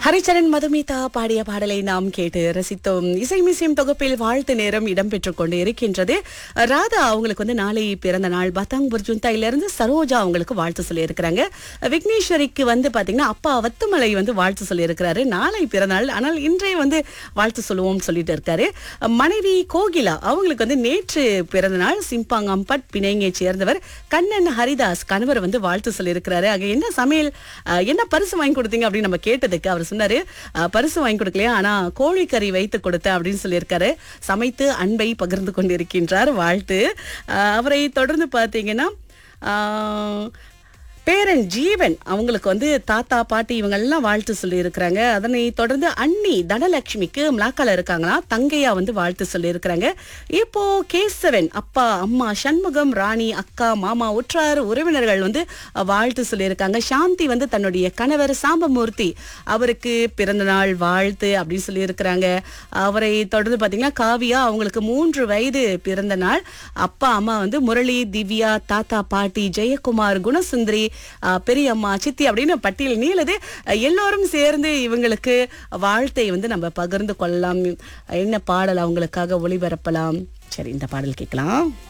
ஹரிச்சரன் மதுமிதா பாடிய பாடலை நாம் கேட்டு ரசித்தோம் இசை மிசியம் தொகுப்பில் வாழ்த்து நேரம் இடம்பெற்றுக் கொண்டு இருக்கின்றது ராதா அவங்களுக்கு வந்து நாளை பிறந்த நாள் பத்தாங் புர்ஜுந்தாயில இருந்து சரோஜா அவங்களுக்கு வாழ்த்து சொல்லியிருக்கிறாங்க விக்னேஸ்வரிக்கு வந்து பாத்தீங்கன்னா அப்பா வத்துமலை வந்து வாழ்த்து சொல்லியிருக்கிறாரு நாளை பிறந்தநாள் ஆனால் இன்றைய வந்து வாழ்த்து சொல்லுவோம்னு சொல்லிட்டு இருக்காரு மனைவி கோகிலா அவங்களுக்கு வந்து நேற்று பிறந்த நாள் சிம்பாங் அம்பட் பிணைங்கை சேர்ந்தவர் கண்ணன் ஹரிதாஸ் கணவர் வந்து வாழ்த்து சொல்லியிருக்கிறாரு அங்க என்ன சமையல் அஹ், என்ன பரிசு வாங்கி கொடுத்தீங்க அப்படின்னு நம்ம கேட்டதுக்கு அவர் சொன்னாரு அஹ், பரிசு வாங்கி கொடுக்கலையா ஆனா கோழிக்கறி வைத்து கொடுத்த அப்படின்னு சொல்லியிருக்காரு சமைத்து அன்பை பகிர்ந்து கொண்டிருக்கின்றார் வாழ்த்து அஹ், அவரை தொடர்ந்து பார்த்தீங்கன்னா அஹ், பேரன் ஜீவன் அவங்களுக்கு வந்து தாத்தா பாட்டி இவங்க எல்லாம் வாழ்த்து சொல்லி இருக்கிறாங்க அதனை தொடர்ந்து அண்ணி தனலட்சுமிக்கு மிளாக்கால இருக்காங்களா தங்கையா வந்து வாழ்த்து சொல்லி இருக்கிறாங்க இப்போ கேசவன் அப்பா அம்மா சண்முகம் ராணி அக்கா மாமா உற்றார் உறவினர்கள் வந்து வாழ்த்து சொல்லியிருக்காங்க சாந்தி வந்து தன்னுடைய கணவர் சாம்பமூர்த்தி அவருக்கு பிறந்த நாள் வாழ்த்து அப்படின்னு சொல்லியிருக்கிறாங்க அவரை தொடர்ந்து பார்த்தீங்கன்னா காவியா அவங்களுக்கு மூன்று வயது பிறந்த நாள் அப்பா அம்மா வந்து முரளி திவ்யா தாத்தா பாட்டி ஜெயக்குமார் குணசுந்தரி ஆஹ், பெரியம்மா சித்தி அப்படின்னு பட்டியல் நீளது அஹ், எல்லோரும் சேர்ந்து இவங்களுக்கு வாழ்த்தை வந்து நம்ம பகிர்ந்து கொள்ளலாம் என்ன பாடல் அவங்களுக்காக ஒளிபரப்பலாம் சரி இந்த பாடல் கேட்கலாம்